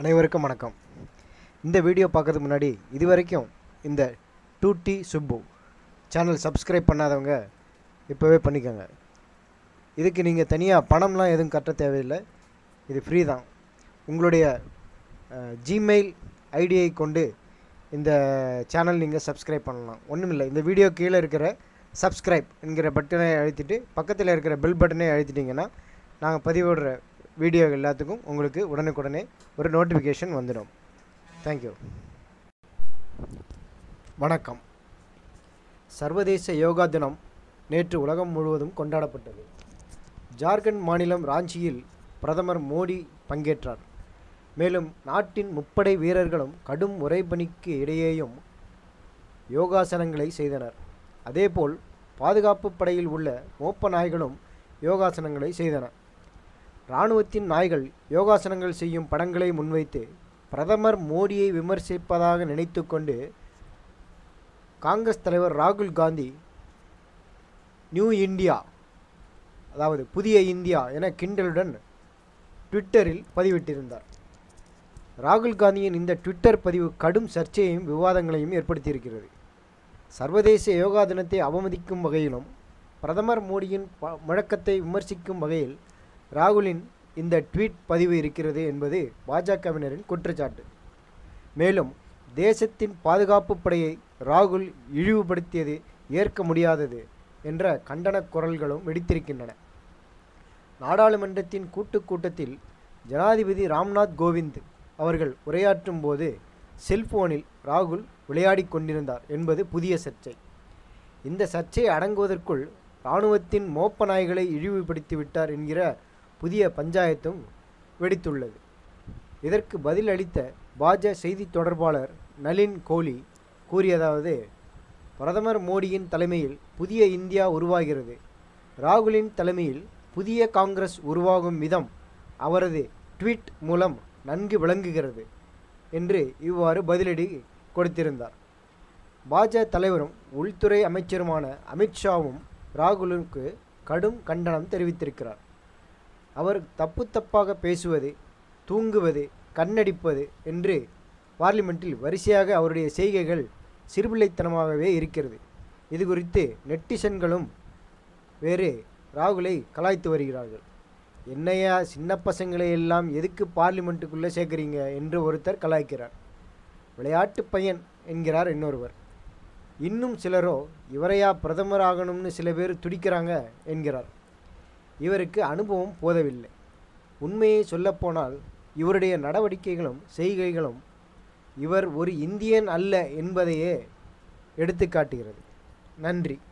அனைவருக்கும் வணக்கம் இந்த வீடியோ பார்க்கறதுக்கு முன்னாடி இது வரைக்கும் இந்த two D Subbu channel subscribe பண்ணாதவங்க இப்போவே பண்ணிக்கோங்க இதுக்கு நீங்கள் தனியாக பணம்லாம் எதுவும் கட்ட தேவையில்லை இது ஃப்ரீ தான் உங்களுடைய ஜிமெயில் ஐடியை கொண்டு இந்த சேனல் நீங்கள் சப்ஸ்கிரைப் பண்ணலாம் ஒன்றுமில்லை இந்த வீடியோ கீழே இருக்கிற சப்ஸ்கிரைப் என்கிற பட்டனை அழுத்திட்டு பக்கத்தில் இருக்கிற பெல் பட்டனை அழுத்திட்டிங்கன்னா நாங்கள் பதிவிடுற வீடியோ எல்லாத்துக்கும் உங்களுக்கு உடனுக்குடனே ஒரு நோட்டிஃபிகேஷன் வந்துடும் தேங்க்யூ வணக்கம் சர்வதேச யோகா தினம் நேற்று உலகம் முழுவதும் கொண்டாடப்பட்டது ஜார்க்கண்ட் மாநிலம் ராஞ்சியில் பிரதமர் மோடி பங்கேற்றார் மேலும் நாட்டின் முப்படை வீரர்களும் கடும் உறைபனிக்கு இடையேயும் யோகாசனங்களை செய்தனர் அதேபோல் பாதுகாப்பு படையில் உள்ள மோப்ப நாய்களும் யோகாசனங்களை செய்தன இராணுவத்தின் நாய்கள் யோகாசனங்கள் செய்யும் படங்களை முன்வைத்து பிரதமர் மோடியை விமர்சிப்பதாக நினைத்துக்கொண்டு காங்கிரஸ் தலைவர் ராகுல் காந்தி நியூ இந்தியா அதாவது புதிய இந்தியா என கிண்டலுடன் ட்விட்டரில் பதிவிட்டிருந்தார் ராகுல் காந்தியின் இந்த ட்விட்டர் பதிவு கடும் சர்ச்சையையும் விவாதங்களையும் ஏற்படுத்தியிருக்கிறது சர்வதேச யோகா தினத்தை அவமதிக்கும் வகையிலும் பிரதமர் மோடியின் ப முழக்கத்தை விமர்சிக்கும் வகையில் ராகுலின் இந்த ட்வீட் பதிவு இருக்கிறது என்பது பாஜகவினரின் குற்றச்சாட்டு மேலும் தேசத்தின் பாதுகாப்பு படையை ராகுல் இழிவுபடுத்தியது ஏற்க முடியாதது என்ற கண்டனக் குரல்களும் வெடித்திருக்கின்றன நாடாளுமன்றத்தின் கூட்டுக் கூட்டத்தில் ஜனாதிபதி ராம்நாத் கோவிந்த் அவர்கள் உரையாற்றும் போது செல்போனில் ராகுல் விளையாடிக் கொண்டிருந்தார் என்பது புதிய சர்ச்சை இந்த சர்ச்சை அடங்குவதற்குள் இராணுவத்தின் மோப்ப நாய்களை இழிவுபடுத்தி விட்டார் என்கிற புதிய பஞ்சாயத்தும் வெடித்துள்ளது இதற்கு பதில் அளித்த பாஜ செய்தி தொடர்பாளர் நளின் கோலி கூறியதாவது பிரதமர் மோடியின் தலைமையில் புதிய இந்தியா உருவாகிறது ராகுலின் தலைமையில் புதிய காங்கிரஸ் உருவாகும் விதம் அவரது ட்வீட் மூலம் நன்கு விளங்குகிறது என்று இவ்வாறு பதிலடி கொடுத்திருந்தார் பாஜ தலைவரும் உள்துறை அமைச்சருமான அமித்ஷாவும் ராகுலுக்கு கடும் கண்டனம் தெரிவித்திருக்கிறார் அவர் தப்பு தப்பாக பேசுவது தூங்குவது கண்ணடிப்பது என்று பார்லிமெண்ட்டில் வரிசையாக அவருடைய செய்கைகள் சிறுபிள்ளைத்தனமாகவே இருக்கிறது இது குறித்து நெட்டிசன்களும் வேறு ராகுலை கலாய்த்து வருகிறார்கள் என்னையா சின்ன பசங்களை எல்லாம் எதுக்கு பார்லிமெண்ட்டுக்குள்ளே சேர்க்குறீங்க என்று ஒருத்தர் கலாய்க்கிறார் விளையாட்டு பையன் என்கிறார் இன்னொருவர் இன்னும் சிலரோ இவரையா பிரதமர் ஆகணும்னு சில பேர் துடிக்கிறாங்க என்கிறார் இவருக்கு அனுபவம் போதவில்லை உண்மையை சொல்லப்போனால் இவருடைய நடவடிக்கைகளும் செய்கைகளும் இவர் ஒரு இந்தியன் அல்ல என்பதையே எடுத்துக்காட்டுகிறது நன்றி